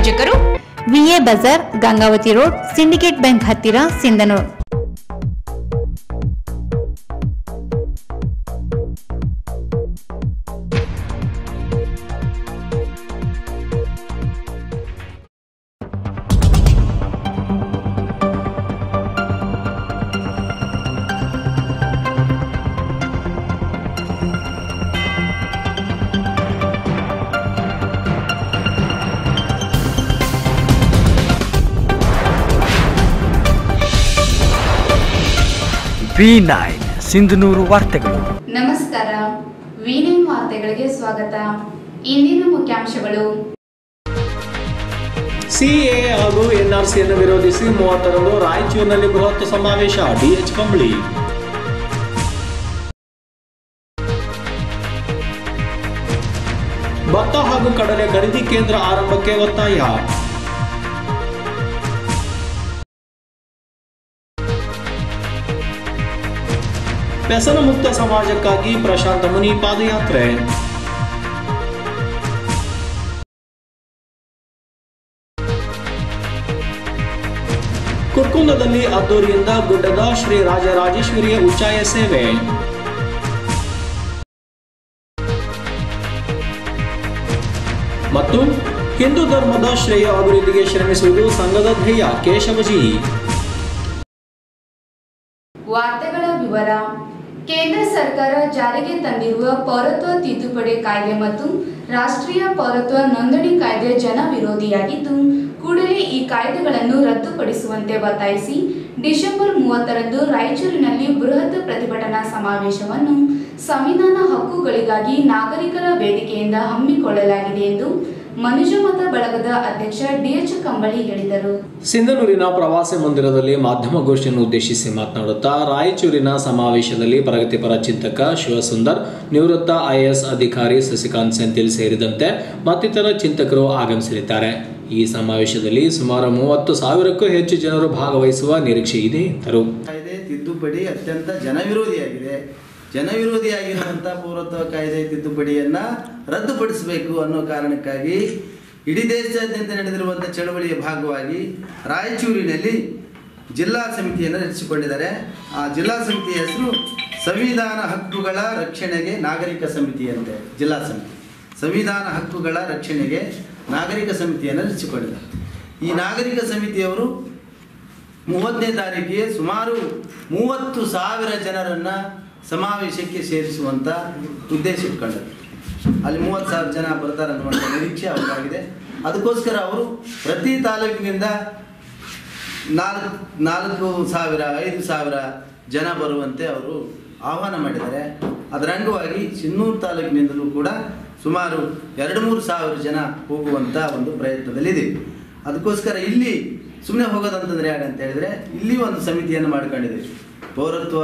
ಪ್ರಾಯೋಜಕರು V A Bazaar Gangavathi road Syndicate bank ಹತ್ತಿರ Sindhanur V nine Sindhanur ವಾರ್ತೆಗಳು ನಮಸ್ಕಾರ ವಿನೈನ್ ವಾರ್ತೆಗಳಿಗೆ ಸ್ವಾಗತ ಇಂದಿನ ಮುಖ್ಯಾಂಶಗಳು ಸಿಎ ಹಾಗೂ ಎನ್ಆರ್ಸಿಯನ್ನು ವಿರೋಧಿಸಿ ಮೂವತ್ತರಂದು ರಾಯಚೂರಿನಲ್ಲಿ ಬೃಹತ್ ಸಮಾವೇಶ ಡಿಎಚ್ ಕಂಬಳಿ ಭತ್ತ ಹಾಗೂ ಕಡಲೆ ಖರೀದಿ ಕೇಂದ್ರ ಆರಂಭಕ್ಕೆ ಒತ್ತಾಯ ವ್ಯಸನ ಮುಕ್ತ ಸಮಾಜಕ್ಕಾಗಿ ಪ್ರಶಾಂತ ಮುನಿ ಪಾದಯಾತ್ರೆ ಕುರ್ಕುಂದದಲ್ಲಿ ಅದ್ದೂರಿಯಿಂದ ಗುಡ್ಡದ ಶ್ರೀ ರಾಜರಾಜೇಶ್ವರಿಯ ಉಚ್ಚಾಯ ಸೇವೆ ಮತ್ತು ಹಿಂದೂ ಧರ್ಮದ ಶ್ರೇಯ ಅಭಿವೃದ್ಧಿಗೆ ಶ್ರಮಿಸುವುದು ಸಂಘದ ಧ್ಯೇಯ ಕೇಶವಜಿ ವಾರ್ತೆಗಳ ವಿವರ ಕೇಂದ್ರ ಸರ್ಕಾರ ಜಾರಿಗೆ ತಂದಿರುವ ಪೌರತ್ವ ತಿದ್ದುಪಡಿ ಕಾಯ್ದೆ ಮತ್ತು ರಾಷ್ಟ್ರೀಯ ಪೌರತ್ವ ನೋಂದಣಿ ಕಾಯ್ದೆ ಜನ ವಿರೋಧಿಯಾಗಿದ್ದು ಕೂಡಲೇ ಈ ಕಾಯ್ದೆಗಳನ್ನು ರದ್ದುಪಡಿಸುವಂತೆ ಒತ್ತಾಯಿಸಿ ಡಿಸೆಂಬರ್ ಮೂವತ್ತರಂದು ರಾಯಚೂರಿನಲ್ಲಿ ಬೃಹತ್ ಪ್ರತಿಭಟನಾ ಸಮಾವೇಶವನ್ನು ಸಂವಿಧಾನ ಹಕ್ಕುಗಳಿಗಾಗಿ ನಾಗರಿಕರ ವೇದಿಕೆಯಿಂದ ಹಮ್ಮಿಕೊಳ್ಳಲಾಗಿದೆ ಎಂದು ಮನುಜಮತ ಬಳಗದ ಅಧ್ಯಕ್ಷ ಡಿಎಚ್ ಕಂಬಳಿ ಹೇಳಿದರು ಸಿಂಧನೂರಿನ ಪ್ರವಾಸಿ ಮಂದಿರದಲ್ಲಿ ಮಾಧ್ಯಮಗೋಷ್ಠಿಯನ್ನು ಉದ್ದೇಶಿಸಿ ಮಾತನಾಡುತ್ತಾ ರಾಯಚೂರಿನ ಸಮಾವೇಶದಲ್ಲಿ ಪ್ರಗತಿಪರ ಚಿಂತಕ ಶಿವಸುಂದರ್ ನಿವೃತ್ತ ಐಎಎಸ್ ಅಧಿಕಾರಿ ಸಸಿಕಾಂತ್ ಸೆಂಥಿಲ್ ಸೇರಿದಂತೆ ಮತ್ತಿತರ ಚಿಂತಕರು ಆಗಮಿಸಲಿದ್ದಾರೆ ಈ ಸಮಾವೇಶದಲ್ಲಿ ಸುಮಾರು ಮೂವತ್ತು ಸಾವಿರಕ್ಕೂ ಹೆಚ್ಚು ಜನರು ಭಾಗವಹಿಸುವ ನಿರೀಕ್ಷೆ ಇದೆ ಎಂದರು ಕಾಯ್ದೆ ತಿದ್ದುಪಡಿ ಅತ್ಯಂತ ಜನವಿರೋಧಿಯಾಗಿದೆ ಜನವಿರೋಧಿಯಾಗಿರುವಂಥ ಪೌರತ್ವ ಕಾಯ್ದೆ ತಿದ್ದುಪಡಿಯನ್ನು ರದ್ದುಪಡಿಸಬೇಕು ಅನ್ನೋ ಕಾರಣಕ್ಕಾಗಿ ಇಡೀ ದೇಶಾದ್ಯಂತ ನಡೆದಿರುವಂಥ ಚಳವಳಿಯ ಭಾಗವಾಗಿ ರಾಯಚೂರಿನಲ್ಲಿ ಜಿಲ್ಲಾ ಸಮಿತಿಯನ್ನು ರಚಿಸಿಕೊಂಡಿದ್ದಾರೆ ಆ ಜಿಲ್ಲಾ ಸಮಿತಿಯ ಹೆಸರು ಸಂವಿಧಾನ ಹಕ್ಕುಗಳ ರಕ್ಷಣೆಗೆ ನಾಗರಿಕ ಸಮಿತಿ ಅಂತೆ ಜಿಲ್ಲಾ ಸಮಿತಿ ಸಂವಿಧಾನ ಹಕ್ಕುಗಳ ರಕ್ಷಣೆಗೆ ನಾಗರಿಕ ಸಮಿತಿಯನ್ನು ರಚಿಸಿಕೊಂಡಿದ್ದಾರೆ ಈ ನಾಗರಿಕ ಸಮಿತಿಯವರು ಮೂವತ್ತನೇ ತಾರೀಕಿಗೆ ಸುಮಾರು ಮೂವತ್ತು ಸಾವಿರ ಜನರನ್ನು ಸಮಾವೇಶಕ್ಕೆ ಸೇರಿಸುವಂಥ ಉದ್ದೇಶ ಇಟ್ಕೊಂಡರು ಅಲ್ಲಿ ಮೂವತ್ತು ಸಾವಿರ ಜನ ಬರ್ತಾರೆ ಅನ್ನುವಂಥ ನಿರೀಕ್ಷೆ ಅವರಾಗಿದೆ ಅದಕ್ಕೋಸ್ಕರ ಅವರು ಪ್ರತಿ ತಾಲೂಕಿನಿಂದ ನಾಲ್ಕು ನಾಲ್ಕು ಸಾವಿರ ಐದು ಸಾವಿರ ಜನ ಬರುವಂತೆ ಅವರು ಆಹ್ವಾನ ಮಾಡಿದ್ದಾರೆ ಅದರ ಅಂಗವಾಗಿ ಸಿನ್ನೂರು ತಾಲೂಕಿನಿಂದಲೂ ಕೂಡ ಸುಮಾರು ಎರಡು ಮೂರು ಸಾವಿರ ಜನ ಹೋಗುವಂಥ ಒಂದು ಪ್ರಯತ್ನದಲ್ಲಿದೆ ಅದಕ್ಕೋಸ್ಕರ ಇಲ್ಲಿ ಸುಮ್ಮನೆ ಹೋಗೋದಂತಂದ್ರೆ ಯಾಕಂತ ಹೇಳಿದ್ರೆ ಇಲ್ಲಿ ಒಂದು ಸಮಿತಿಯನ್ನು ಮಾಡ್ಕೊಂಡಿದ್ದೀವಿ ಪೌರತ್ವ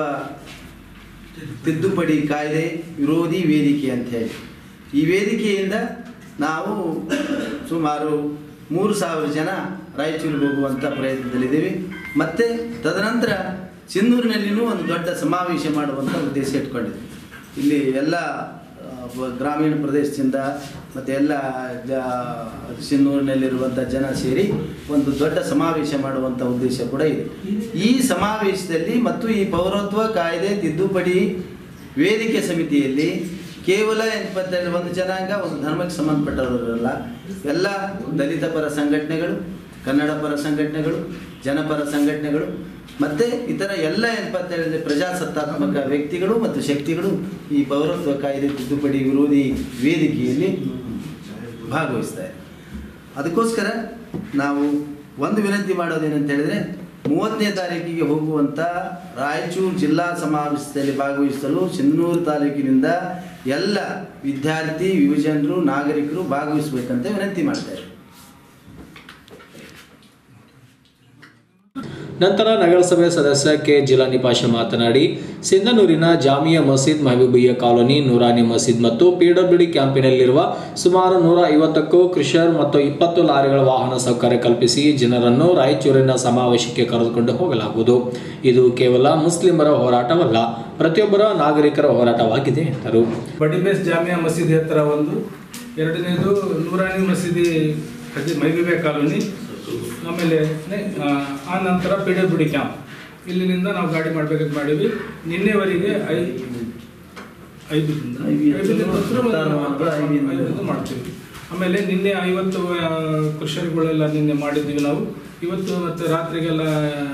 ತಿದ್ದುಪಡಿ ಕಾಯ್ದೆ ವಿರೋಧಿ ವೇದಿಕೆ ಅಂತ ಹೇಳಿ ಈ ವೇದಿಕೆಯಿಂದ ನಾವು ಸುಮಾರು ಮೂರು ಸಾವಿರ ಜನ ರಾಯಚೂರಿಗೆ ಹೋಗುವಂಥ ಪ್ರಯತ್ನದಲ್ಲಿದ್ದೀವಿ ಮತ್ತು ತದನಂತರ ಸಿನ್ನೂರಿನಲ್ಲಿನೂ ಒಂದು ದೊಡ್ಡ ಸಮಾವೇಶ ಮಾಡುವಂಥ ಉದ್ದೇಶ ಇಟ್ಕೊಂಡಿದ್ದೀವಿ ಇಲ್ಲಿ ಎಲ್ಲ ಆ, ಬ- ಗ್ರಾಮೀಣ ಪ್ರದೇಶದಿಂದ ಮತ್ತು ಎಲ್ಲ ಜ ಸಿನ್ನೂರಿನಲ್ಲಿರುವಂಥ ಜನ ಸೇರಿ ಒಂದು ದೊಡ್ಡ ಸಮಾವೇಶ ಮಾಡುವಂಥ ಉದ್ದೇಶ ಕೂಡ ಇದೆ ಈ ಸಮಾವೇಶದಲ್ಲಿ ಮತ್ತು ಈ ಪೌರತ್ವ ಕಾಯ್ದೆ ತಿದ್ದುಪಡಿ ವೇದಿಕೆ ಸಮಿತಿಯಲ್ಲಿ ಕೇವಲ ಏನಪ್ಪ ಅಂತ ಹೇಳಿದ್ರೆ ಒಂದು ಜನಾಂಗ ಒಂದು ಧರ್ಮಕ್ಕೆ ಸಂಬಂಧಪಟ್ಟವರಲ್ಲ ಎಲ್ಲ ದಲಿತ ಪರ ಸಂಘಟನೆಗಳು ಕನ್ನಡ ಪರ ಸಂಘಟನೆಗಳು ಜನಪರ ಸಂಘಟನೆಗಳು ಮತ್ತು ಇತರ ಎಲ್ಲ ಏನಪ್ಪ ಅಂತ ಹೇಳಿದ್ರೆ ಪ್ರಜಾಸತ್ತಾತ್ಮಕ ವ್ಯಕ್ತಿಗಳು ಮತ್ತು ಶಕ್ತಿಗಳು ಈ ಪೌರತ್ವ ಕಾಯ್ದೆ ತಿದ್ದುಪಡಿ ವಿರೋಧಿ ವೇದಿಕೆಯಲ್ಲಿ ಭಾಗವಹಿಸ್ತಾರೆ ಅದಕ್ಕೋಸ್ಕರ ನಾವು ಒಂದು ವಿನಂತಿ ಮಾಡೋದೇನಂತ ಹೇಳಿದ್ರೆ ಮೂವತ್ತನೇ ತಾರೀಕಿಗೆ ಹೋಗುವಂಥ ರಾಯಚೂರು ಜಿಲ್ಲಾ ಸಮಾವೇಶದಲ್ಲಿ ಭಾಗವಹಿಸಲು ಸಿಂಧನೂರು ತಾಲೂಕಿನಿಂದ ಎಲ್ಲ ವಿದ್ಯಾರ್ಥಿ ಯುವಜನರು ನಾಗರಿಕರು ಭಾಗವಹಿಸಬೇಕಂತ ವಿನಂತಿ ಮಾಡ್ತಾರೆ ನಂತರ ನಗರಸಭೆ ಸದಸ್ಯ ಕೆ ಜಿಲಾನಿಪಾಷ ಮಾತನಾಡಿ ಸಿಂಧನೂರಿನ ಜಾಮಿಯಾ ಮಸೀದ್ ಮಹಬೂಬಿಯ ಕಾಲೋನಿ ನೂರಾನಿ ಮಸೀದ್ ಮತ್ತು ಪಿಡಬ್ಲ್ಯೂಡಿ ಕ್ಯಾಂಪಿನಲ್ಲಿರುವ ಸುಮಾರು ನೂರ ಐವತ್ತಕ್ಕೂ ಕ್ರಿಷರ್ ಮತ್ತು ಇಪ್ಪತ್ತು ಲಾರಿಗಳ ವಾಹನ ಸೌಕರ್ಯ ಕಲ್ಪಿಸಿ ಜನರನ್ನು ರಾಯಚೂರಿನ ಸಮಾವೇಶಕ್ಕೆ ಕರೆದುಕೊಂಡು ಹೋಗಲಾಗುವುದು ಇದು ಕೇವಲ ಮುಸ್ಲಿಮರ ಹೋರಾಟವಲ್ಲ ಪ್ರತಿಯೊಬ್ಬರ ನಾಗರಿಕರ ಹೋರಾಟವಾಗಿದೆ ಎಂದರು ಬಡಿಬೇಸ್ ಜಾಮಿಯಾ ಮಸೀದಿ ಹತ್ತಿರ ಒಂದು ಎರಡನೇದು ನೂರಾನಿ ಮಸೀದಿ ಅದೇ ಮೈಬೀಬೆ ಕಾಲೋನಿ ಆಮೇಲೆ ನೆ- ಆ, ಆ ನಂತರ ಪಿ ಡಬ್ಲ್ಯೂ ಡಿ ಕ್ಯಾಂಪ್ ಇಲ್ಲಿನಿಂದ ನಾವು ಗಾಡಿ ಮಾಡಬೇಕಂತ ಮಾಡೀವಿ ನಿನ್ನೆವರೆಗೆ ಐ ಐದು ದಿನ ಐದು ಐದು ದಿನ ನಂತರ ಒಂದು ತಾನು ಮಾತ್ರ ಐದು ದಿನ. ಐದು ದಿನ ಮಾಡ್ತೀವಿ ಆಮೇಲೆ ನಿನ್ನೆ ಐವತ್ತು ಆ, ಕೃಷಿಗಳೆಲ್ಲ ನಿನ್ನೆ ಮಾಡಿದ್ದೀವಿ ನಾವು ಇವತ್ತು ಮತ್ತು ರಾತ್ರಿಗೆಲ್ಲ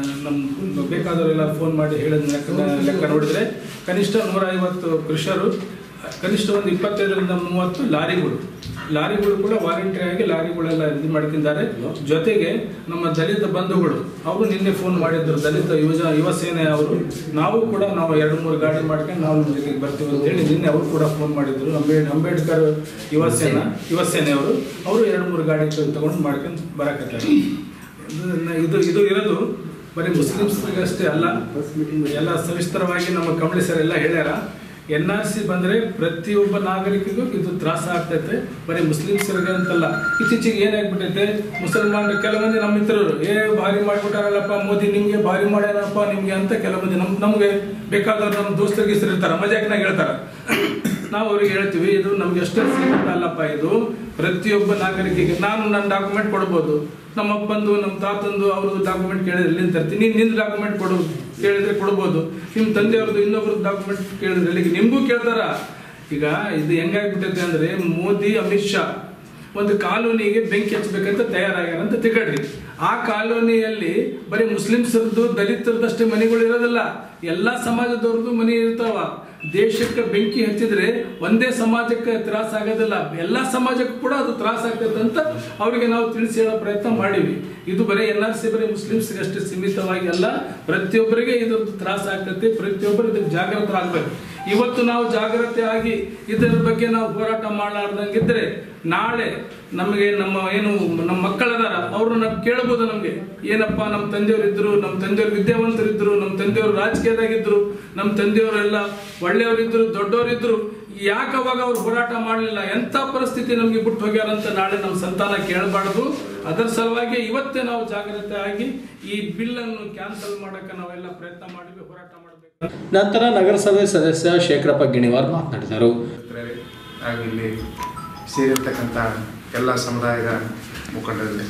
ನಮ್ಮ ಬೇಕಾದವರೆಲ್ಲ ಫೋನ್ ಮಾಡಿ ಹೇಳಿದ ಲೆಕ್ಕ ಲೆಕ್ಕ ನೋಡಿದರೆ ಕನಿಷ್ಠ ನೂರ ಐವತ್ತು ಕೃಷಿಯರು ಕನಿಷ್ಠ ಒಂದು ಇಪ್ಪತ್ತೈದರಿಂದ ಮೂವತ್ತು ಲಾರಿಗಳು ಲಾರಿಗಳು ಕೂಡ ವಾಲಂಟಿಯರ್ ಆಗಿ ಲಾರಿಗಳೆಲ್ಲ ಇದು ಮಾಡ್ತಿದ್ದಾರೆ ಜೊತೆಗೆ ನಮ್ಮ ದಲಿತ ಬಂಧುಗಳು ಅವರು ನಿನ್ನೆ ಫೋನ್ ಮಾಡಿದ್ರು ದಲಿತ ಯುವಜ ಯುವ ಸೇನೆ ಅವರು ನಾವು ಕೂಡ ನಾವು ಎರಡು ಮೂರು ಗಾಡಿ ಮಾಡ್ಕೊಂಡು ನಾವು ನಿಮ್ಮ ಜೊತೆಗೆ ಬರ್ತೀವಿ ಅಂತ ಹೇಳಿ ನಿನ್ನೆ ಅವರು ಕೂಡ ಫೋನ್ ಮಾಡಿದ್ರು ಅಂಬೇಡ್ ಅಂಬೇಡ್ಕರ್ ಯುವ ಸೇನಾ ಯುವ ಸೇನೆಯವರು ಅವರು ಎರಡು ಮೂರು ಗಾಡಿ ತಗೊಂಡು ಮಾಡ್ಕೊಂಡು ಬರಕತ್ತಾರೆ ಇದನ್ನ- ಇದು ಇದು ಇರೋದು ಬರೀ ಮುಸ್ಲಿಮ್ಸ್ಗಷ್ಟೇ ಅಲ್ಲ ಎಲ್ಲ ಸವಿಸ್ತರವಾಗಿ ನಮ್ಮ ಕಮಲಿ ಸರ್ ಎಲ್ಲ ಹೇಳ್ಯಾರ ಎನ್ ಆರ್ ಸಿ ಬಂದರೆ ಪ್ರತಿಯೊಬ್ಬ ನಾಗರಿಕರಿಗೂ ಇದು ತ್ರಾಸ ಆಗ್ತೈತೆ ಬರೀ ಮುಸ್ಲಿಮ್ಸರಿಗೆ ಅಂತಲ್ಲ ಇತ್ತೀಚೆಗೆ ಏನಾಗ್ಬಿಟ್ಟೈತೆ ಮುಸಲ್ಮಾನ್ ಕೆಲವೊಂದು ನಮ್ಮ ಮಿತ್ರರು ಏ ಭಾರಿ ಮಾಡ್ಬಿಟ್ಟಾರಲ್ಲಪ್ಪ ಮೋದಿ ನಿಮಗೆ ಭಾರಿ ಮಾಡ್ಯಾರಪ್ಪ ನಿಮಗೆ ಅಂತ ಕೆಲವೊಂದು ನಮ್ ನಮಗೆ ಬೇಕಾದವ್ರು ನಮ್ಮ ದೋಸ್ತರಿಗೆ ಇರ್ತಾರೆ ಮಜಾಕ್ನಾಗ ಹೇಳ್ತಾರೆ ನಾವು ಅವ್ರಿಗೆ ಹೇಳ್ತೀವಿ ಇದು ನಮ್ಗೆ ಅಷ್ಟೇ ಸೀಮಿತ ಅಲ್ಲಪ್ಪ ಇದು ಪ್ರತಿಯೊಬ್ಬ ನಾಗರಿಕಿಗೆ ನಾನು ನನ್ನ ಡಾಕ್ಯುಮೆಂಟ್ ಕೊಡ್ಬೋದು ನಮ್ಮ ಅಪ್ಪಂದು ನಮ್ಮ ತಾತಂದು ಅವ್ರದ್ದು ಡಾಕ್ಯುಮೆಂಟ್ ಕೇಳಿದ್ರೆ ಎಲ್ಲಿಂದ ತರ್ತೀನಿ ನೀನು ನಿಂದು ಡಾಕ್ಯುಮೆಂಟ್ ಕೊಡು ಕೇಳಿದ್ರೆ ಕೊಡ್ಬೋದು ನಿಮ್ಮ ತಂದೆಯವ್ರದ್ದು ಇನ್ನೊಬ್ರದ್ದು ಡಾಕ್ಯುಮೆಂಟ್ ಕೇಳಿದ್ರೆ ಎಲ್ಲಿಗೆ ನಿಮಗೂ ಕೇಳ್ತಾರ ಈಗ ಇದು ಹೆಂಗಾಗ್ಬಿಟ್ಟೈತೆ ಅಂದ್ರೆ ಮೋದಿ ಅಮಿತ್ ಶಾ ಒಂದು ಕಾಲೋನಿಗೆ ಬೆಂಕಿ ಹಚ್ಚಬೇಕಂತ ತಯಾರಾಗ್ಯಾರ ಅಂತ ತಿಳ್ಕೊಳ್ರಿ ಆ ಕಾಲೋನಿಯಲ್ಲಿ ಬರೀ ಮುಸ್ಲಿಮ್ಸರದ್ದು ದಲಿತರದಷ್ಟೇ ಮನೆಗಳು ಇರೋದಿಲ್ಲ ಎಲ್ಲಾ ಸಮಾಜದವ್ರದ್ದು ಮನೆ ಇರ್ತಾವ ದೇಶಕ್ಕೆ ಬೆಂಕಿ ಹಚ್ಚಿದ್ರೆ ಒಂದೇ ಸಮಾಜಕ್ಕೆ ತ್ರಾಸ ಆಗೋದಿಲ್ಲ ಎಲ್ಲಾ ಸಮಾಜಕ್ಕೂ ಕೂಡ ಅದು ತ್ರಾಸ ಆಗ್ತದೆ ಅಂತ ಅವರಿಗೆ ನಾವು ತಿಳಿಸಿ ಹೇಳೋ ಪ್ರಯತ್ನ ಮಾಡಿವಿ ಇದು ಬರೀ ಎನ್ ಆರ್ ಸಿ ಬರೀ ಮುಸ್ಲಿಮ್ಸ್ಗೆ ಅಷ್ಟೇ ಸೀಮಿತವಾಗಿ ಅಲ್ಲ ಪ್ರತಿಯೊಬ್ಬರಿಗೆ ಇದ್ರದ್ದು ತ್ರಾಸ ಆಗ್ತೈತಿ ಪ್ರತಿಯೊಬ್ಬರು ಇದಕ್ಕೆ ಜಾಗೃತರಾಗಬೇಕು ಇವತ್ತು ನಾವು ಜಾಗ್ರತೆ ಆಗಿ ಇದರ ಬಗ್ಗೆ ನಾವು ಹೋರಾಟ ಮಾಡಲಾರ್ದಂಗಿದ್ರೆ ನಾಳೆ ನಮಗೆ ನಮ್ಮ ಏನು ನಮ್ಮ ಮಕ್ಕಳದಾರ ಅವ್ರು ನಾವು ಕೇಳ್ಬೋದು ನಮ್ಗೆ ಏನಪ್ಪ ನಮ್ಮ ತಂದೆಯವರು ಇದ್ರು ನಮ್ಮ ತಂದೆಯವರು ವಿದ್ಯಾವಂತರಿದ್ರು ನಮ್ಮ ತಂದೆಯವರು ರಾಜಕೀಯದಾಗಿದ್ರು ನಮ್ಮ ತಂದೆಯವರೆಲ್ಲ ಒಳ್ಳೆಯವರಿದ್ರು ದೊಡ್ಡವರಿದ್ರು ಯಾಕೆ ಅವಾಗ ಅವ್ರು ಹೋರಾಟ ಮಾಡಲಿಲ್ಲ ಎಂಥ ಪರಿಸ್ಥಿತಿ ನಮಗೆ ಬಿಟ್ಟು ಹೋಗ್ಯಾರಂತ ನಾಳೆ ನಮ್ಮ ಸಂತಾನ ಕೇಳಬಾರ್ದು ಅದರ ಸಲುವಾಗಿ ಇವತ್ತೇ ನಾವು ಜಾಗ್ರತೆ ಆಗಿ ಈ ಬಿಲ್ಲನ್ನು ಕ್ಯಾನ್ಸಲ್ ಮಾಡಕ್ಕೆ ನಾವೆಲ್ಲ ಪ್ರಯತ್ನ ಮಾಡಿದ್ವಿ ಹೋರಾಟ ಮಾಡಬೇಕು ನಂತರ ನಗರಸಭೆ ಸದಸ್ಯ ಶೇಖರಪ್ಪ ಗಿಣಿವಾರ್ ಮಾತನಾಡಿದರು ಮಿತ್ರರೇ, ಹಾಗೂ ಇಲ್ಲಿ ಸೇರಿರ್ತಕ್ಕಂಥ ಎಲ್ಲ ಸಮುದಾಯದ ಮುಖಂಡರಲ್ಲಿ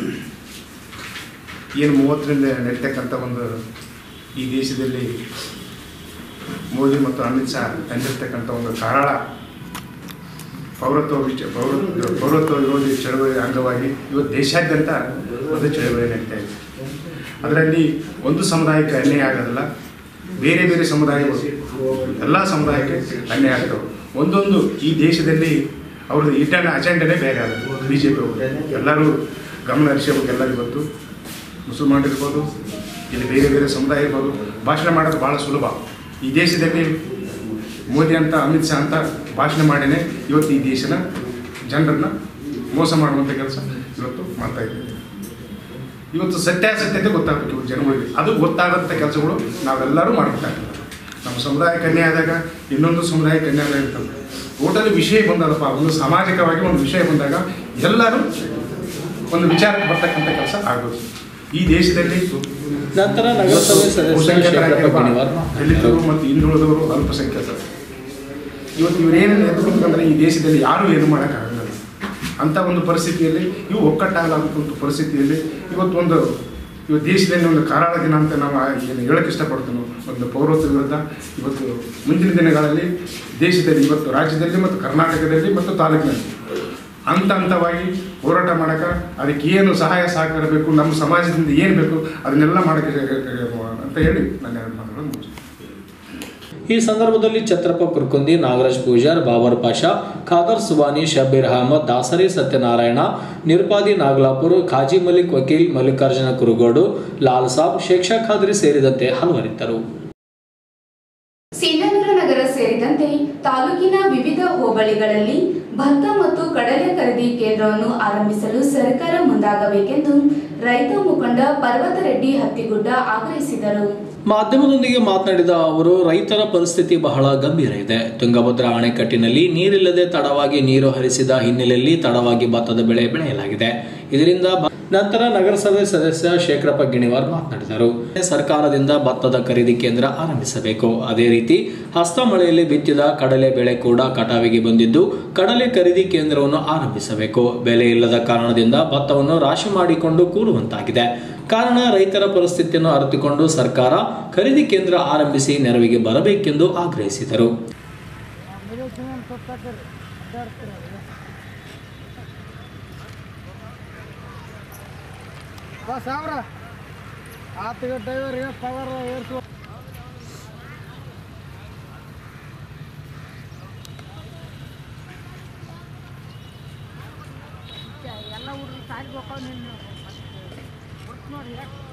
ಏನು ಮೂವತ್ತರಿಂದ ನಡೀತಕ್ಕಂಥ ಒಂದು ಈ ದೇಶದಲ್ಲಿ ಮೋದಿ ಮತ್ತು ಅಮಿತ್ ಶಾ ತಂದಿರ್ತಕ್ಕಂಥ ಒಂದು ಕರಾಳ ಪೌರತ್ವ ವಿಚ ಪೌರತ್ವ ಪೌರತ್ವ ವಿರೋಧಿ ಚಳವಳಿ ಅಂಗವಾಗಿ ಇವತ್ತು ದೇಶಾದ್ಯಂತ ಒಂದು ಚಳವಳಿ ನಡೀತಾ ಇದೆ ಅದರಲ್ಲಿ ಒಂದು ಸಮುದಾಯಕ್ಕೆ ಅನ್ಯಾಯ ಆಗೋದಿಲ್ಲ ಬೇರೆ ಬೇರೆ ಸಮುದಾಯಗಳು ಎಲ್ಲ ಸಮುದಾಯಕ್ಕೆ ಅನ್ಯಾಯ ಆಗ್ತವೆ ಒಂದೊಂದು ಈ ದೇಶದಲ್ಲಿ ಅವ್ರದ್ದು ಇಟರ್ನ್ ಅಜೆಂಡನೇ ಬೇರೆ ಆಗುತ್ತೆ ಬಿ ಜೆ ಪಿ ಎಲ್ಲರೂ ಗಮನ ಹರಿಸಬೇಕು ಎಲ್ಲರಿಗೂ ಗೊತ್ತು ಮುಸಲ್ಮಾನರು ಇರ್ಬೋದು ಇಲ್ಲಿ ಬೇರೆ ಬೇರೆ ಸಮುದಾಯ ಇರ್ಬೋದು ಭಾಷಣ ಮಾಡೋದು ಭಾಳ ಸುಲಭ ಈ ದೇಶದಲ್ಲಿ ಮೋದಿ ಅಂತ ಅಮಿತ್ ಶಾ ಅಂತ ಭಾಷಣ ಮಾಡಿನೇ ಇವತ್ತು ಈ ದೇಶನ ಜನರನ್ನ ಮೋಸ ಮಾಡುವಂಥ ಕೆಲಸ ಇವತ್ತು ಮಾಡ್ತಾ ಇದ್ದೀವಿ ಇವತ್ತು ಸತ್ಯಾಸತ್ಯತೆ ಗೊತ್ತಾಗಬೇಕು ಇವ್ರು ಜನಗಳಿಗೆ ಅದು ಗೊತ್ತಾಗಂಥ ಕೆಲಸಗಳು ನಾವೆಲ್ಲರೂ ಮಾಡಬೇಕಾಗ್ತದೆ ನಮ್ಮ ಸಮುದಾಯಕ್ಕೆ ಅನ್ಯಾಯ ಆದಾಗ ಇನ್ನೊಂದು ಸಮುದಾಯಕ್ಕೆ ಅನ್ಯಾಯ ಇರ್ತದೆ ಟೋಟಲಿ ವಿಷಯ ಬಂದದಪ್ಪ ಒಂದು ಸಾಮಾಜಿಕವಾಗಿ ಒಂದು ವಿಷಯ ಬಂದಾಗ ಎಲ್ಲರೂ ಒಂದು ವಿಚಾರಕ್ಕೆ ಬರ್ತಕ್ಕಂಥ ಕೆಲಸ ಆಗೋದು ಈ ದೇಶದಲ್ಲಿ ನಂತರ ನಗರಸಭೆ ಸದಸ್ಯ ಶೇಖರಪ್ಪ ಗಿಣಿವಾರ್ ದಲಿತರು ಮಾತನಾಡಿದರು ಮತ್ತು ಹಿಂದುಳಿದವರು ಅಲ್ಪಸಂಖ್ಯಾತರು ಇವತ್ತು ಇವರೇನು ಎದ್ಕೊಂಡ್ರೆ ಈ ದೇಶದಲ್ಲಿ ಯಾರೂ ಏನು ಮಾಡೋಕ್ಕಾಗಲ್ಲ ಅಂಥ ಒಂದು ಪರಿಸ್ಥಿತಿಯಲ್ಲಿ ಇವು ಒಕ್ಕಟ್ಟಾಗಲಾಗುವಂಥ ಪರಿಸ್ಥಿತಿಯಲ್ಲಿ ಇವತ್ತು ಒಂದು ಇವತ್ತು ದೇಶದಲ್ಲಿ ಒಂದು ಕರಾಳ ದಿನ ಅಂತ ನಾವು ಏನು ಹೇಳಕ್ಕೆ ಇಷ್ಟಪಡ್ತೀವಿ ಒಂದು ಪೌರತ್ವ ವಿರುದ್ಧ ಇವತ್ತು ಮುಂದಿನ ದಿನಗಳಲ್ಲಿ ದೇಶದಲ್ಲಿ ಇವತ್ತು ರಾಜ್ಯದಲ್ಲಿ ಮತ್ತು ಕರ್ನಾಟಕದಲ್ಲಿ ಮತ್ತು ತಾಲೂಕಿನಲ್ಲಿ ಹಂತ ಹಂತವಾಗಿ ಹೋರಾಟ ಮಾಡೋಕೆ ಅದಕ್ಕೆ ಏನು ಸಹಾಯ ಸಹಕಾರ ಬೇಕು ನಮ್ಮ ಸಮಾಜದಿಂದ ಏನು ಬೇಕು ಅದನ್ನೆಲ್ಲ ಮಾಡೋಕ್ಕೆ ಅಂತ ಹೇಳಿ ನಾನು ಎರಡು ಮಾತುಗಳನ್ನು ಮುಗಿಸ್ತೀನಿ ಈ ಸಂದರ್ಭದಲ್ಲಿ ಛತ್ರಪ್ಪ ಕುರ್ಕುಂದಿ ನಾಗರಾಜ್ ಪೂಜಾರ್ ಬಾಬರ್ ಪಾಷಾ ಖಾದರ್ ಸುಬಾನಿ ಶಬೀರ್ ಅಹಮದ್ ದಾಸರಿ ಸತ್ಯನಾರಾಯಣ ನಿರ್ಪಾದಿ ನಾಗಲಾಪುರ್ ಖಾಜಿ ಮಲಿಕ್ ವಕೀಲ್ ಮಲ್ಲಿಕಾರ್ಜುನ ಕುರುಗೋಡು ಲಾಲ್ ಸಾಬ್ ಶೇಕ್ಷಾ ಖಾದ್ರಿ ಸೇರಿದಂತೆ ಹಲವರಿದ್ದರು ಸಿಂಧನೂರು ನಗರ ಸೇರಿದಂತೆ ತಾಲೂಕಿನ ವಿವಿಧ ಹೋಬಳಿಗಳಲ್ಲಿ ಭತ್ತ ಮತ್ತು ಕಡಲೆ ಖರೀದಿ ಕೇಂದ್ರವನ್ನು ಆರಂಭಿಸಲು ಸರ್ಕಾರ ಮುಂದಾಗಬೇಕೆಂದು ರೈತ ಮುಖಂಡ ಪರ್ವತರೆಡ್ಡಿ ಹತ್ತಿಗುಡ್ಡ ಆಗ್ರಹಿಸಿದರು ಮಾಧ್ಯಮದೊಂದಿಗೆ ಮಾತನಾಡಿದ ಅವರು ರೈತರ ಪರಿಸ್ಥಿತಿ ಬಹಳ ಗಂಭೀರ ಇದೆ ತುಂಗಭದ್ರಾ ಅಣೆಕಟ್ಟಿನಲ್ಲಿ ನೀರಿಲ್ಲದೆ ತಡವಾಗಿ ನೀರು ಹರಿಸಿದ ಹಿನ್ನೆಲೆಯಲ್ಲಿ ತಡವಾಗಿ ಭತ್ತದ ಬೆಳೆ ಬೆಳೆಯಲಾಗಿದೆ ಇದರಿಂದ ಬ- ನಂತರ ನಗರಸಭೆ ಸದಸ್ಯ ಶೇಖರಪ್ಪ ಗಿಣಿವಾರ್ ಮಾತನಾಡಿದರು ಸರ್ಕಾರದಿಂದ ಭತ್ತದ ಖರೀದಿ ಕೇಂದ್ರ ಆರಂಭಿಸಬೇಕು ಅದೇ ರೀತಿ ಹಸ್ತಮಳೆಯಲ್ಲಿ ಬಿತ್ತಿದ ಕಡಲೆ ಬೆಳೆ ಕೂಡ ಕಟಾವಿಗೆ ಬಂದಿದ್ದು ಕಡಲೆ ಖರೀದಿ ಕೇಂದ್ರವನ್ನು ಆರಂಭಿಸಬೇಕು ಬೆಲೆ ಇಲ್ಲದ ಕಾರಣದಿಂದ ಭತ್ತವನ್ನು ರಾಶಿ ಮಾಡಿಕೊಂಡು ಕೂಡುವಂತಾಗಿದೆ ಕಾರಣ ರೈತರ ಪರಿಸ್ಥಿತಿಯನ್ನು ಅರಿತುಕೊಂಡು ಸರ್ಕಾರ ಖರೀದಿ ಕೇಂದ್ರ ಆರಂಭಿಸಿ ನೆರವಿಗೆ ಬರಬೇಕೆಂದು ಆಗ್ರಹಿಸಿದರು ಸಾವಿರ ಆತು ಡ್ರೈವರ್ ಪವರ್ ಏರ್ಸು ಎಲ್ಲ ಹುಡುಗರು ಸಾರಿ ಹೋಗ್ತಾವ ನೀನು ನೋಡಿ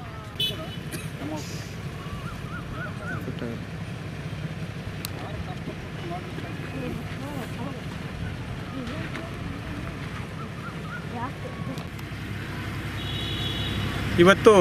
ಇವತ್ತು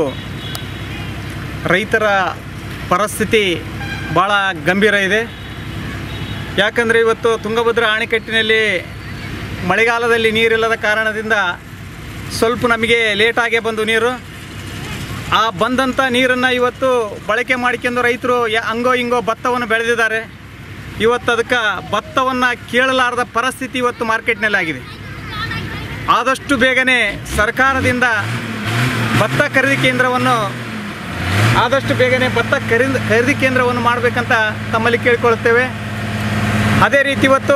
ರೈತರ ಪರಿಸ್ಥಿತಿ ಭಾಳ ಗಂಭೀರ ಇದೆ ಯಾಕಂದರೆ ಇವತ್ತು ತುಂಗಭದ್ರಾ ಅಣೆಕಟ್ಟಿನಲ್ಲಿ ಮಳೆಗಾಲದಲ್ಲಿ ನೀರಿಲ್ಲದ ಕಾರಣದಿಂದ ಸ್ವಲ್ಪ ನಮಗೆ ಲೇಟಾಗೇ ಬಂದು ನೀರು ಆ ಬಂದಂಥ ನೀರನ್ನು ಇವತ್ತು ಬಳಕೆ ಮಾಡಿಕೊಂಡು ರೈತರು ಯ- ಹಂಗೋ ಹಿಂಗೋ ಭತ್ತವನ್ನು ಬೆಳೆದಿದ್ದಾರೆ ಇವತ್ತು ಅದಕ್ಕೆ ಭತ್ತವನ್ನು ಕೇಳಲಾರದ ಪರಿಸ್ಥಿತಿ ಇವತ್ತು ಮಾರ್ಕೆಟ್ನಲ್ಲಿ ಆಗಿದೆ ಆದಷ್ಟು ಬೇಗನೆ ಸರ್ಕಾರದಿಂದ ಭತ್ತ ಖರೀದಿ ಕೇಂದ್ರವನ್ನು ಆದಷ್ಟು ಬೇಗನೆ ಭತ್ತ ಖರೀದಿ ಖರೀದಿ ಕೇಂದ್ರವನ್ನು ಮಾಡಬೇಕಂತ ತಮ್ಮಲ್ಲಿ ಕೇಳಿಕೊಳ್ಳುತ್ತೇವೆ ಅದೇ ರೀತಿ ಇವತ್ತು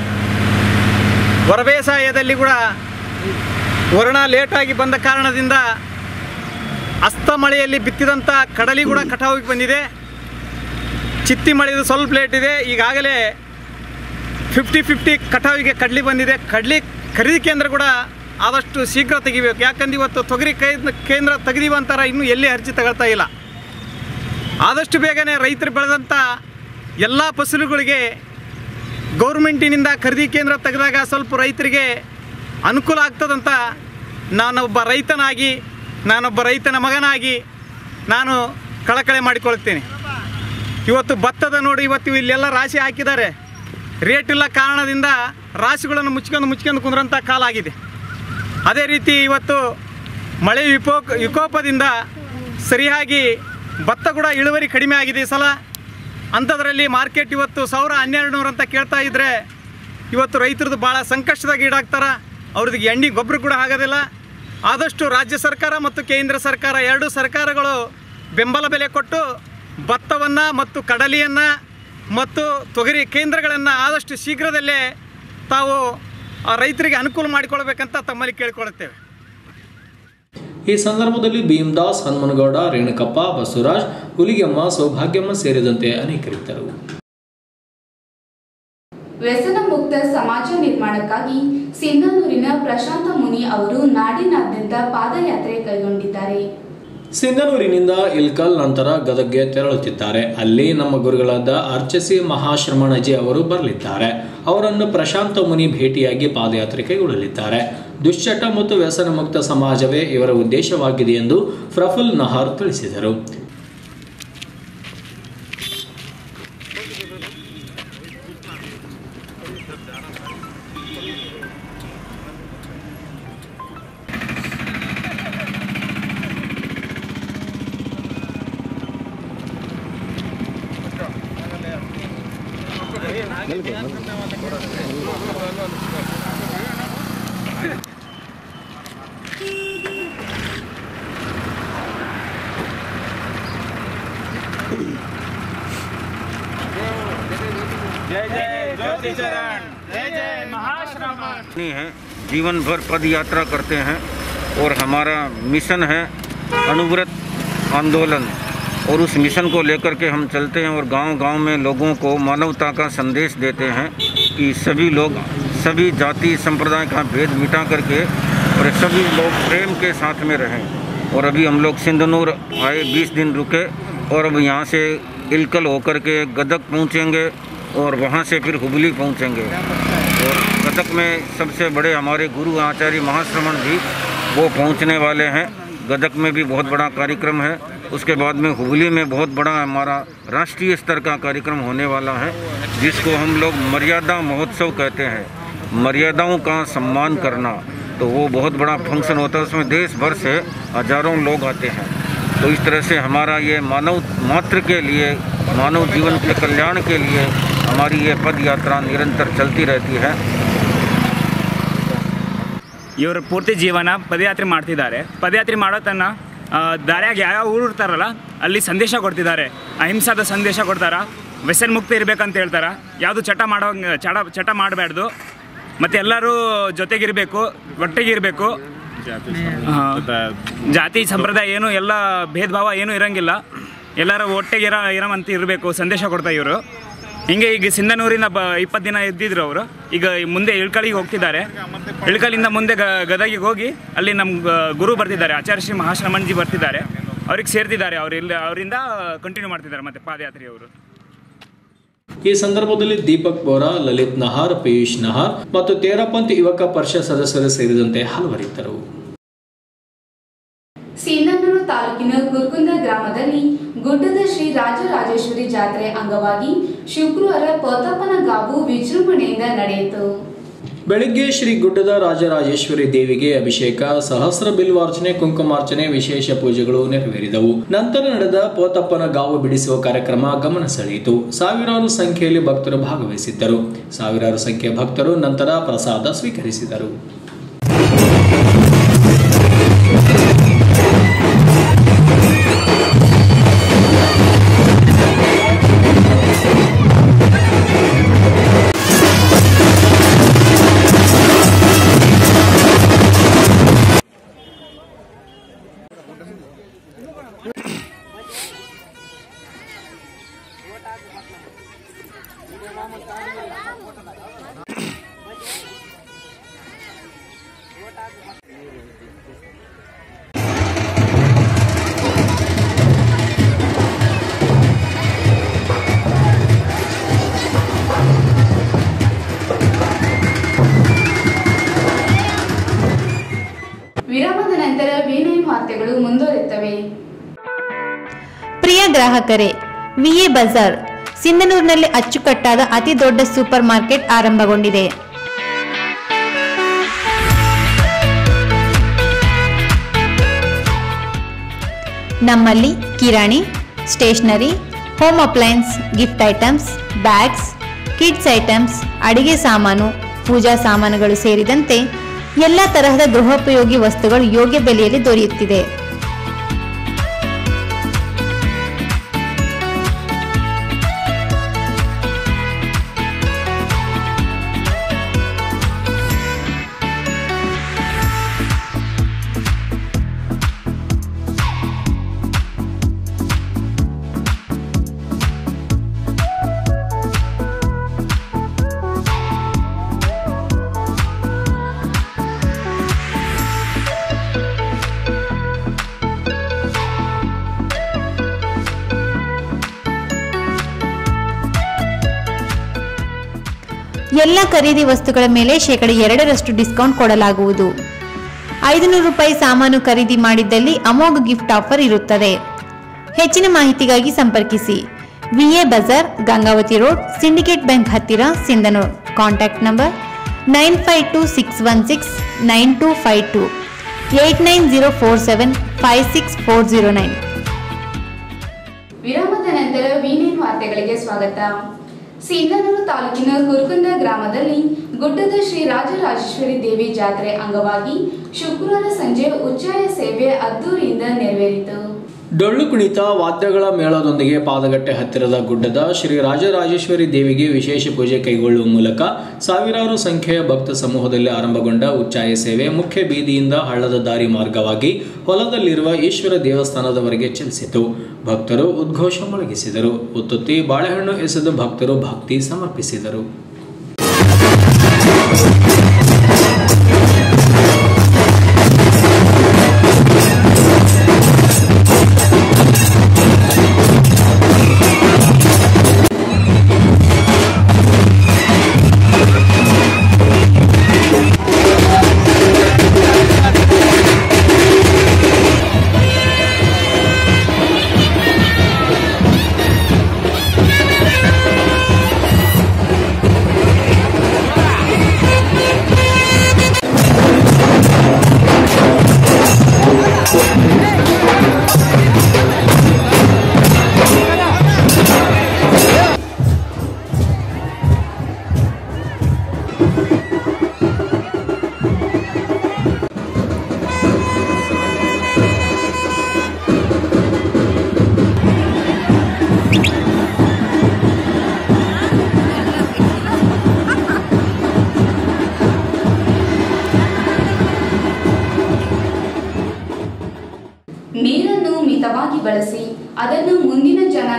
ಹೊರ ಬೇಸಾಯದಲ್ಲಿ ಕೂಡ ವರ್ಣ ಲೇಟಾಗಿ ಬಂದ ಕಾರಣದಿಂದ ಅಸ್ತ ಮಳೆಯಲ್ಲಿ ಬಿತ್ತಿದಂಥ ಕಡಲಿ ಕೂಡ ಕಟಾವಿಗೆ ಬಂದಿದೆ ಚಿತ್ತಿ ಮಳೆದು ಸ್ವಲ್ಪ ಲೇಟ್ ಇದೆ ಈಗಾಗಲೇ ಫಿಫ್ಟಿ ಫಿಫ್ಟಿ ಕಟಾವಿಗೆ ಕಡ್ಲಿ ಬಂದಿದೆ ಕಡ್ಲಿ ಖರೀದಿ ಕೇಂದ್ರ ಕೂಡ ಆದಷ್ಟು ಶೀಘ್ರ ತೆಗಿಬೇಕು ಯಾಕಂದ್ರೆ ಇವತ್ತು ತೊಗರಿ ಕೈ ಕೇಂದ್ರ ತೆಗೆದೀವಂತಾರ ಇನ್ನೂ ಎಲ್ಲಿ ಅರ್ಜಿ ತಗೊಳ್ತಾ ಇಲ್ಲ ಆದಷ್ಟು ಬೇಗನೆ ರೈತರು ಬೆಳೆದಂಥ ಎಲ್ಲ ಫಸಲುಗಳಿಗೆ ಗೌರ್ಮೆಂಟಿನಿಂದ ಖರೀದಿ ಕೇಂದ್ರ ತೆಗೆದಾಗ ಸ್ವಲ್ಪ ರೈತರಿಗೆ ಅನುಕೂಲ ಆಗ್ತದಂತ ನಾನೊಬ್ಬ ರೈತನಾಗಿ ನಾನೊಬ್ಬ ರೈತನ ಮಗನಾಗಿ ನಾನು ಕಳಕಳೆ ಮಾಡಿಕೊಳ್ತೇನೆ ಇವತ್ತು ಭತ್ತದ ನೋಡಿ ಇವತ್ತು ಇಲ್ಲೆಲ್ಲ ರಾಶಿ ಹಾಕಿದ್ದಾರೆ ರೇಟ್ ಇಲ್ಲ ಕಾರಣದಿಂದ ರಾಶಿಗಳನ್ನು ಮುಚ್ಕೊಂಡು ಮುಚ್ಕೊಂಡು ಕುಂದ್ರಂಥ ಕಾಲ ಆಗಿದೆ ಅದೇ ರೀತಿ ಇವತ್ತು ಮಳೆ ವಿಪೋ ವಿಕೋಪದಿಂದ ಸರಿಯಾಗಿ ಭತ್ತ ಕೂಡ ಇಳುವರಿ ಕಡಿಮೆ ಆಗಿದೆ ಈ ಸಲ ಅಂಥದ್ರಲ್ಲಿ ಮಾರ್ಕೆಟ್ ಇವತ್ತು ಸಾವಿರ ಹನ್ನೆರಡು ನೂರು ಅಂತ ಕೇಳ್ತಾ ಇದ್ದರೆ ಇವತ್ತು ರೈತರದ್ದು ಭಾಳ ಸಂಕಷ್ಟದಾಗ ಈಡಾಗ್ತಾರ ಅವ್ರದ್ದು ಎಣ್ಣೆ ಗೊಬ್ಬರ ಕೂಡ ಆಗೋದಿಲ್ಲ ಆದಷ್ಟು ರಾಜ್ಯ ಸರ್ಕಾರ ಮತ್ತು ಕೇಂದ್ರ ಸರ್ಕಾರ ಎರಡೂ ಸರ್ಕಾರಗಳು ಬೆಂಬಲ ಬೆಲೆ ಕೊಟ್ಟು ಭತ್ತವನ್ನು ಮತ್ತು ಕಡಲೆಯನ್ನು ಮತ್ತು ತೊಗರಿ ಕೇಂದ್ರಗಳನ್ನು ಆದಷ್ಟು ಶೀಘ್ರದಲ್ಲೇ ತಾವು ಆ ರೈತರಿಗೆ ಅನುಕೂಲ ಮಾಡಿಕೊಳ್ಬೇಕಂತ ತಮ್ಮಲ್ಲಿ ಕೇಳಿಕೊಳ್ಳುತ್ತೇವೆ ಈ ಸಂದರ್ಭದಲ್ಲಿ ಭೀಮದಾಸ್ ಹನುಮನಗೌಡ ರೇಣುಕಪ್ಪ ಬಸವರಾಜ್ ಹುಲಿಗೆಮ್ಮ ಸೌಭಾಗ್ಯಮ್ಮ ಸೇರಿದಂತೆ ಅನೇಕರಿದ್ದರು ವ್ಯಸನ ಮುಕ್ತ ಸಮಾಜ ನಿರ್ಮಾಣಕ್ಕಾಗಿ ಸಿಂಧನೂರಿನ ಪ್ರಶಾಂತ ಮುನಿ ಅವರು ನಾಡಿನಾದ್ಯಂತ ಪಾದಯಾತ್ರೆ ಕೈಗೊಂಡಿದ್ದಾರೆ ಸಿಂಗನೂರಿನಿಂದ ಇಲ್ಕಲ್ ನಂತರ ಗದಗ್ಗೆ ತೆರಳುತ್ತಿದ್ದಾರೆ ಅಲ್ಲಿ ನಮ್ಮ ಗುರುಗಳಾದ ಅರ್ಚಸಿ ಮಹಾಶ್ರಮಣಜಿ ಅವರು ಬರಲಿದ್ದಾರೆ ಅವರನ್ನು ಪ್ರಶಾಂತ ಮುನಿ ಭೇಟಿಯಾಗಿ ಪಾದಯಾತ್ರೆ ಕೈಗೊಳ್ಳಲಿದ್ದಾರೆ ದುಶ್ಚಟ ಮತ್ತು ವ್ಯಸನ ಮುಕ್ತ ಸಮಾಜವೇ ಇವರ ಉದ್ದೇಶವಾಗಿದೆ ಎಂದು ಪ್ರಫುಲ್ ನಹಾರ್ ತಿಳಿಸಿದರು नहीं है जीवन भर पद यात्रा करते हैं और हमारा मिशन है अनुव्रत आंदोलन और उस मिशन को लेकर के हम चलते हैं और गांव-गांव में लोगों को मानवता का संदेश देते हैं कि सभी लोग सभी जाति संप्रदाय का भेद मिटा करके और सभी लोग प्रेम के साथ में रहें और अभी हम लोग सिंधनूर आए 20 दिन रुके और अब यहाँ से इलकल होकर के गदक पहुँचेंगे और वहाँ से फिर हुबली पहुँचेंगे और कथक में सबसे बड़े हमारे गुरु आचार्य महाश्रमण जी वो पहुंचने वाले हैं गदक में भी बहुत बड़ा कार्यक्रम है उसके बाद में हुबली में बहुत बड़ा हमारा राष्ट्रीय स्तर का कार्यक्रम होने वाला है जिसको हम लोग मर्यादा महोत्सव कहते हैं मर्यादाओं का सम्मान करना तो वो बहुत बड़ा फंक्शन होता है उसमें देश भर से हजारों लोग आते हैं तो इस तरह से हमारा ये मानव मात्र के लिए मानव जीवन के कल्याण के लिए हमारी ये पद यात्रा निरंतर चलती रहती है ಇವರು ಪೂರ್ತಿ ಜೀವನ ಪದಯಾತ್ರೆ ಮಾಡ್ತಿದ್ದಾರೆ ಪದಯಾತ್ರೆ ಮಾಡೋ ತನ್ನ ದಾರ್ಯಾಗ ಯಾವ್ಯಾವ ಊರು ಇರ್ತಾರಲ್ಲ ಅಲ್ಲಿ ಸಂದೇಶ ಕೊಡ್ತಿದ್ದಾರೆ ಅಹಿಂಸಾದ ಸಂದೇಶ ಕೊಡ್ತಾರ ವ್ಯಸನ ಮುಕ್ತ ಇರ್ಬೇಕಂತ ಹೇಳ್ತಾರ ಯಾವುದು ಚಟ ಮಾಡೋ ಚಟ ಚಟ ಮಾಡಬಾರ್ದು ಮತ್ತು ಎಲ್ಲರೂ ಜೊತೆಗಿರಬೇಕು ಒಟ್ಟಿಗಿರಬೇಕು ಜಾತಿ ಸಂಪ್ರದಾಯ ಏನು ಎಲ್ಲ ಭೇದ ಭಾವ ಏನೂ ಇರಂಗಿಲ್ಲ ಎಲ್ಲರೂ ಒಟ್ಟಿಗೆ ಇರ ಇರಮಂತ ಇರಬೇಕು ಸಂದೇಶ ಕೊಡ್ತಾ ಇವರು ಹಿಂಗೆ ಈಗ ಸಿಂಧನೂರಿನ ಬ ಇಪ್ಪತ್ತು ದಿನ ಇದ್ದಿದ್ರು ಅವರು ಈಗ ಮುಂದೆ ಇಳ್ಕಳಿಗೆ ಹೋಗ್ತಿದ್ದಾರೆ ಇಳ್ಕಲಿಂದ ಮುಂದೆ ಗ ಗದಗಿಗೆ ಹೋಗಿ ಅಲ್ಲಿ ನಮ್ಮ ಗ- ಗುರು ಬರ್ತಿದ್ದಾರೆ ಆಚಾರ್ಯ ಶ್ರೀ ಮಹಾಶ್ರಮಣ್ಜಿ ಬರ್ತಿದ್ದಾರೆ ಅವ್ರಿಗೆ ಸೇರ್ತಿದ್ದಾರೆ ಅವ್ರು ಇಲ್ಲಿ ಅವರಿಂದ ಕಂಟಿನ್ಯೂ ಮಾಡ್ತಿದ್ದಾರೆ ಮತ್ತೆ ಪಾದಯಾತ್ರೆ ಅವರು ಈ ಸಂದರ್ಭದಲ್ಲಿ ದೀಪಕ್ ಬೋರಾ ಲಲಿತ್ ನಹಾರ್ ಪಿಯೂಷ್ ನಹಾರ್ ಮತ್ತು ತೇರಪಂಥ್ ಯುವಕ ಪರಿಷತ್ ಸದಸ್ಯರು ಸೇರಿದಂತೆ ಹಲವರಿದ್ದರು ಸಿಂಧನೂರು ತಾಲೂಕಿನ ಕುರ್ಕುಂದ ಗ್ರಾಮದಲ್ಲಿ ಗುಡ್ಡದ ಶ್ರೀ ರಾಜರಾಜೇಶ್ವರಿ ಜಾತ್ರೆ ಅಂಗವಾಗಿ ಶುಕ್ರವಾರ ಪೋತಪ್ಪನಗಾವು ವಿಜೃಂಭಣೆಯಿಂದ ನಡೆಯಿತು ಬೆಳಿಗ್ಗೆ ಶ್ರೀ ಗುಡ್ಡದ ರಾಜರಾಜೇಶ್ವರಿ ದೇವಿಗೆ ಅಭಿಷೇಕ ಸಹಸ್ರ ಬಿಲ್ವಾರ್ಚನೆ ಕುಂಕುಮಾರ್ಚನೆ ವಿಶೇಷ ಪೂಜೆಗಳು ನೆರವೇರಿದವು ನಂತರ ನಡೆದ ಪೋತಪ್ಪನ ಗಾವು ಬಿಡಿಸುವ ಕಾರ್ಯಕ್ರಮ ಗಮನ ಸೆಳೆಯಿತು ಸಾವಿರಾರು ಸಂಖ್ಯೆಯಲ್ಲಿ ಭಕ್ತರು ಭಾಗವಹಿಸಿದ್ದರು ಸಾವಿರಾರು ಸಂಖ್ಯೆಯ ಭಕ್ತರು ನಂತರ ಪ್ರಸಾದ ಸ್ವೀಕರಿಸಿದರು ವಿರಾಮದ ನಂತರ ವಿನಯನ್ ವಾರ್ತೆಗಳು ಮುಂದುವರಿಯುತ್ತವೆ ಪ್ರಿಯ ಗ್ರಾಹಕರೇ ವಿಎ ಬಜಾರ್ ಸಿಂಧನೂರಿನಲ್ಲಿ ಅಚ್ಚುಕಟ್ಟಾದ ಅತಿ ದೊಡ್ಡ ಸೂಪರ್ ಮಾರ್ಕೆಟ್ ಆರಂಭಗೊಂಡಿದೆ ನಮ್ಮಲ್ಲಿ ಕಿರಾಣಿ stationery home appliances gift items bags kids items ಅಡಿಗೆ ಸಾಮಾನು ಪೂಜಾ ಸಾಮಾನುಗಳು ಸೇರಿದಂತೆ ಎಲ್ಲ ತರಹದ ಗೃಹೋಪಯೋಗಿ ವಸ್ತುಗಳು ಯೋಗ್ಯ ಬೆಲೆಯಲ್ಲಿ ದೊರೆಯುತ್ತಿದೆ ಎಲ್ಲ ಖರೀದಿ ವಸ್ತುಗಳ ಮೇಲೆ ಶೇಕಡ ಎರಡರಷ್ಟು ಡಿಸ್ಕೌಂಟ್ ಕೊಡಲಾಗುವುದು ಐದುನೂರು ರೂಪಾಯಿ ಸಾಮಾನು ಖರೀದಿ ಮಾಡಿದ್ದಲ್ಲಿ ಅಮೋಘ ಗಿಫ್ಟ್ ಆಫರ್ ಇರುತ್ತದೆ ಹೆಚ್ಚಿನ ಮಾಹಿತಿಗಾಗಿ ಸಂಪರ್ಕಿಸಿ V A Bazaar Gangavathi road Syndicate bank ಹತ್ತಿರ Sindhanur contact number nine five two six one six nine two five two eight nine zero four seven five six four zero nine ವಿರಾಮದ ನಂತರ ವಿನಯನ್ ವಾರ್ತೆಗಳಿಗೆ ಸ್ವಾಗತ ಸಿಂಧನೂರು ತಾಲೂಕಿನ ಕುರ್ಕುಂದ ಗ್ರಾಮದಲ್ಲಿ ಗುಡ್ಡದ ಶ್ರೀ ರಾಜರಾಜೇಶ್ವರಿ ದೇವಿ ಜಾತ್ರೆ ಅಂಗವಾಗಿ ಶುಕ್ರವಾರ ಸಂಜೆ ಉಚ್ಚಾಯ ಸೇವೆ ಅದ್ದೂರಿಯಿಂದ ನೆರವೇರಿತು ಡೊಳ್ಳು ಕುಣಿತ ವಾದ್ಯಗಳ ಮೇಳದೊಂದಿಗೆ ಪಾದಗಟ್ಟೆ ಹತ್ತಿರದ ಗುಡ್ಡದ ಶ್ರೀ ರಾಜರಾಜೇಶ್ವರಿ ದೇವಿಗೆ ವಿಶೇಷ ಪೂಜೆ ಕೈಗೊಳ್ಳುವ ಮೂಲಕ ಸಾವಿರಾರು ಸಂಖ್ಯೆಯ ಭಕ್ತ ಸಮೂಹದಲ್ಲಿ ಆರಂಭಗೊಂಡ ಉಚ್ಚಾಯ ಸೇವೆ ಮುಖ್ಯ ಬೀದಿಯಿಂದ ಹಳ್ಳದ ದಾರಿ ಮಾರ್ಗವಾಗಿ ಹೊಲದಲ್ಲಿರುವ ಈಶ್ವರ ದೇವಸ್ಥಾನದವರೆಗೆ ಚಲಿಸಿತು ಭಕ್ತರು ಉದ್ಘೋಷ ಮೊಳಗಿಸಿದರು ಉತ್ತುತ್ತಿ ಬಾಳೆಹಣ್ಣು ಎಸೆದು ಭಕ್ತರು ಭಕ್ತಿ ಸಮರ್ಪಿಸಿದರು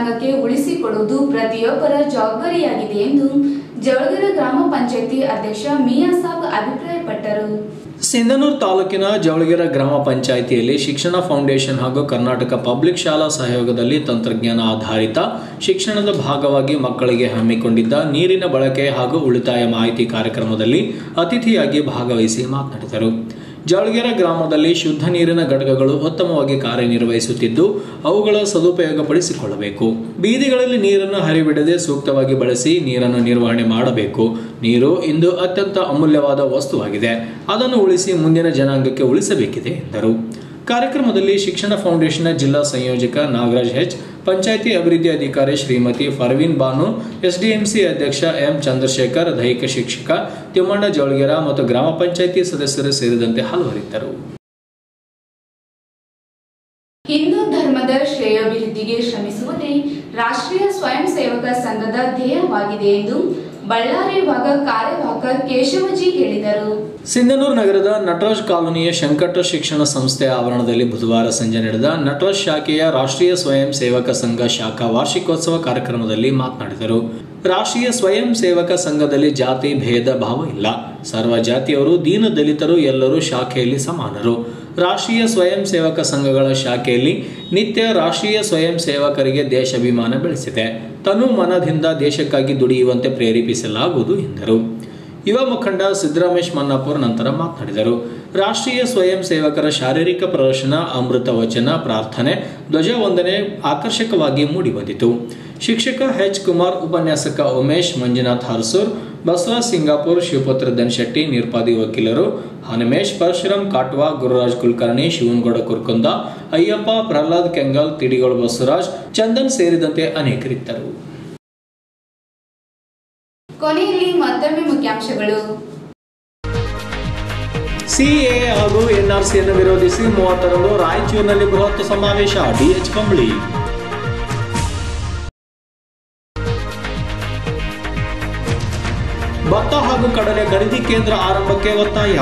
ಜನಾಂಗಕ್ಕೆ ಉಳಿಸಿಕೊಡುವುದು ಪ್ರತಿಯೊಬ್ಬರ ಜವಾಬ್ದಾರಿಯಾಗಿದೆ ಎಂದು ಜವಳಗೆರೆ ಗ್ರಾಮ ಪಂಚಾಯಿತಿ ಅಧ್ಯಕ್ಷ ಮಿಯಾ ಸಾಬ್ ಅಭಿಪ್ರಾಯಪಟ್ಟರು ಸಿಂಧನೂರು ತಾಲೂಕಿನ ಜವಳಗೆರೆ ಗ್ರಾಮ ಪಂಚಾಯಿತಿಯಲ್ಲಿ ಶಿಕ್ಷಣ ಫೌಂಡೇಶನ್ ಹಾಗೂ ಕರ್ನಾಟಕ ಪಬ್ಲಿಕ್ ಶಾಲಾ ಸಹಯೋಗದಲ್ಲಿ ತಂತ್ರಜ್ಞಾನ ಆಧಾರಿತ ಶಿಕ್ಷಣದ ಭಾಗವಾಗಿ ಮಕ್ಕಳಿಗೆ ಹಮ್ಮಿಕೊಂಡಿದ್ದ ನೀರಿನ ಬಳಕೆ ಹಾಗೂ ಉಳಿತಾಯ ಮಾಹಿತಿ ಕಾರ್ಯಕ್ರಮದಲ್ಲಿ ಅತಿಥಿಯಾಗಿ ಭಾಗವಹಿಸಿ ಮಾತನಾಡಿದರು ಜವಳಗೆರೆ ಗ್ರಾಮದಲ್ಲಿ ಶುದ್ಧ ನೀರಿನ ಘಟಕಗಳು ಉತ್ತಮವಾಗಿ ಕಾರ್ಯನಿರ್ವಹಿಸುತ್ತಿದ್ದು ಅವುಗಳ ಸದುಪಯೋಗಪಡಿಸಿಕೊಳ್ಳಬೇಕು ಬೀದಿಗಳಲ್ಲಿ ನೀರನ್ನು ಹರಿಬಿಡದೆ ಸೂಕ್ತವಾಗಿ ಬಳಸಿ ನೀರನ್ನು ನಿರ್ವಹಣೆ ಮಾಡಬೇಕು ನೀರು ಇಂದು ಅತ್ಯಂತ ಅಮೂಲ್ಯವಾದ ವಸ್ತುವಾಗಿದೆ ಅದನ್ನು ಉಳಿಸಿ ಮುಂದಿನ ಜನಾಂಗಕ್ಕೆ ಉಳಿಸಬೇಕಿದೆ ಎಂದರು ಕಾರ್ಯಕ್ರಮದಲ್ಲಿ ಶಿಕ್ಷಣ ಫೌಂಡೇಶನ್ನ ಜಿಲ್ಲಾ ಸಂಯೋಜಕ ನಾಗರಾಜ್ ಹೆಚ್ ಪಂಚಾಯಿತಿ ಅಭಿವೃದ್ಧಿ ಅಧಿಕಾರಿ ಶ್ರೀಮತಿ ಫರ್ವೀನ್ ಬಾನು ಎಸ್ಡಿಎಂಸಿ ಅಧ್ಯಕ್ಷ ಎಂ ಚಂದ್ರಶೇಖರ್ ದೈಹಿಕ ಶಿಕ್ಷಕ ತಿಮ್ಮಣ್ಣ ಜವಳಗೆರ ಮತ್ತು ಗ್ರಾಮ ಪಂಚಾಯಿತಿ ಸದಸ್ಯರು ಸೇರಿದಂತೆ ಹಲವರಿದ್ದರು ಹಿಂದೂ ಧರ್ಮದ ಶ್ರೇಯೋಭಿವೃದ್ಧಿಗೆ ಶ್ರಮಿಸುವುದೇ ರಾಷ್ಟ್ರೀಯ ಸ್ವಯಂ ಸೇವಕ ಸಂಘದ ಧ್ಯೇಯವಾಗಿದೆ ಎಂದು ಬಳ್ಳಾರಿ ವಿಭಾಗ ಕಾರ್ಯವಾಹಕ ಕೇಶವಜಿ ಹೇಳಿದರು ಸಿಂಧನೂರು ನಗರದ ನಟರಾಜ್ ಕಾಲೋನಿಯ ಶಂಕಟ ಶಿಕ್ಷಣ ಸಂಸ್ಥೆ ಆವರಣದಲ್ಲಿ ಬುಧವಾರ ಸಂಜೆ ನಡೆದ ನಟರಾಜ್ ಶಾಖೆಯ ರಾಷ್ಟ್ರೀಯ ಸ್ವಯಂ ಸೇವಕ ಸಂಘ ಶಾಖಾ ವಾರ್ಷಿಕೋತ್ಸವ ಕಾರ್ಯಕ್ರಮದಲ್ಲಿ ಮಾತನಾಡಿದರು ರಾಷ್ಟ್ರೀಯ ಸ್ವಯಂ ಸೇವಕ ಸಂಘದಲ್ಲಿ ಜಾತಿ ಭೇದ ಭಾವ ಇಲ್ಲ ಸರ್ವ ಜಾತಿಯವರು ದೀನ ದಲಿತರು ಎಲ್ಲರೂ ಶಾಖೆಯಲ್ಲಿ ಸಮಾನರು ರಾಷ್ಟ್ರೀಯ ಸ್ವಯಂ ಸೇವಕ ಸಂಘಗಳ ಶಾಖೆಯಲ್ಲಿ ನಿತ್ಯ ರಾಷ್ಟ್ರೀಯ ಸ್ವಯಂ ಸೇವಕರಿಗೆ ದೇಶಾಭಿಮಾನ ಬೆಳೆಸಿದೆ ತನು ಮನದಿಂದ ದೇಶಕ್ಕಾಗಿ ದುಡಿಯುವಂತೆ ಪ್ರೇರೇಪಿಸಲಾಗುವುದು ಎಂದರು ಯುವ ಮುಖಂಡ ಸಿದ್ದರಾಮೇಶ್ ಮನ್ನಾಪುರ್ ನಂತರ ಮಾತನಾಡಿದರು ರಾಷ್ಟ್ರೀಯ ಸ್ವಯಂ ಸೇವಕರ ಶಾರೀರಿಕ ಪ್ರದರ್ಶನ ಅಮೃತ ವಚನ ಪ್ರಾರ್ಥನೆ ಧ್ವಜವಂದನೆ ಆಕರ್ಷಕವಾಗಿ ಮೂಡಿಬಂದಿತು ಶಿಕ್ಷಕ ಎಚ್ ಕುಮಾರ್ ಉಪನ್ಯಾಸಕ ಉಮೇಶ್ ಮಂಜುನಾಥ್ ಹರ್ಸೂರ್ ಬಸವರಾಜ್ ಸಿಂಗಾಪುರ್ ಶಿವಪುತ್ರ ದನ್ಶೆಟ್ಟಿ ನಿರ್ಪಾದಿ ವಕೀಲರು ಹನುಮೇಶ್ ಪರಶುರಾಮ್ ಕಾಟ್ವಾ ಗುರುರಾಜ್ ಕುಲಕರ್ಣಿ ಶಿವನಗೌಡ ಕುರ್ಕುಂದ ಅಯ್ಯಪ್ಪ ಪ್ರಹ್ಲಾದ್ ಕೆಂಗಲ್ ತಿಡಿಗೋಳು ಬಸವರಾಜ್ ಚಂದನ್ ಸೇರಿದಂತೆ ಅನೇಕರಿದ್ದರು ಕೊನೆಯಲ್ಲಿ ಮತ್ತೊಮ್ಮೆ ಮುಖ್ಯಾಂಶಗಳು ಸಿಎ ಹಾಗೂ ಎನ್ಆರ್ಸಿಯನ್ನು ವಿರೋಧಿಸಿ ಮೂವತ್ತರಂದು ರಾಯಚೂರಿನಲ್ಲಿ ಬೃಹತ್ ಸಮಾವೇಶ ಡಿಎಚ್ ಕಂಬಳಿ ಭತ್ತ ಹಾಗೂ ಕಡಲೆ ಖರೀದಿ ಕೇಂದ್ರ ಆರಂಭಕ್ಕೆ ಒತ್ತಾಯ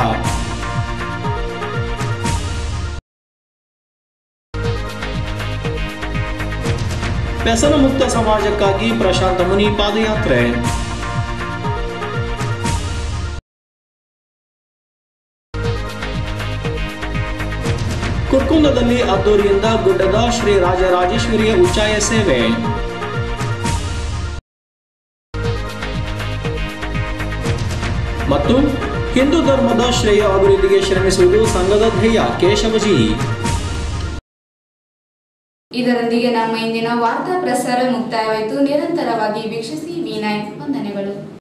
ವ್ಯಸನ ಮುಕ್ತ ಸಮಾಜಕ್ಕಾಗಿ ಪ್ರಶಾಂತ ಮುನಿ ಪಾದಯಾತ್ರೆ ಕುರ್ಕುಂದದಲ್ಲಿ ಅದ್ದೂರಿಯಿಂದ ಗುಡ್ಡದ ಶ್ರೀ ರಾಜರಾಜೇಶ್ವರಿಯ ಉಚ್ಚಾಯ ಸೇವೆ ಮತ್ತು ಹಿಂದೂ ಧರ್ಮದ ಶ್ರೇಯ ಅಭಿವೃದ್ಧಿಗೆ ಶ್ರಮಿಸುವುದು ಸಂಘದ ಧ್ಯೇಯ ಕೇಶವಜಿ ಇದರೊಂದಿಗೆ ನಮ್ಮ ಇಂದಿನ ವಾರ್ತಾ ಪ್ರಸಾರ ಮುಕ್ತಾಯವಾಯಿತು ನಿರಂತರವಾಗಿ ವೀಕ್ಷಿಸಿ ವಿ ನೈನ್ ವಂದನೆಗಳು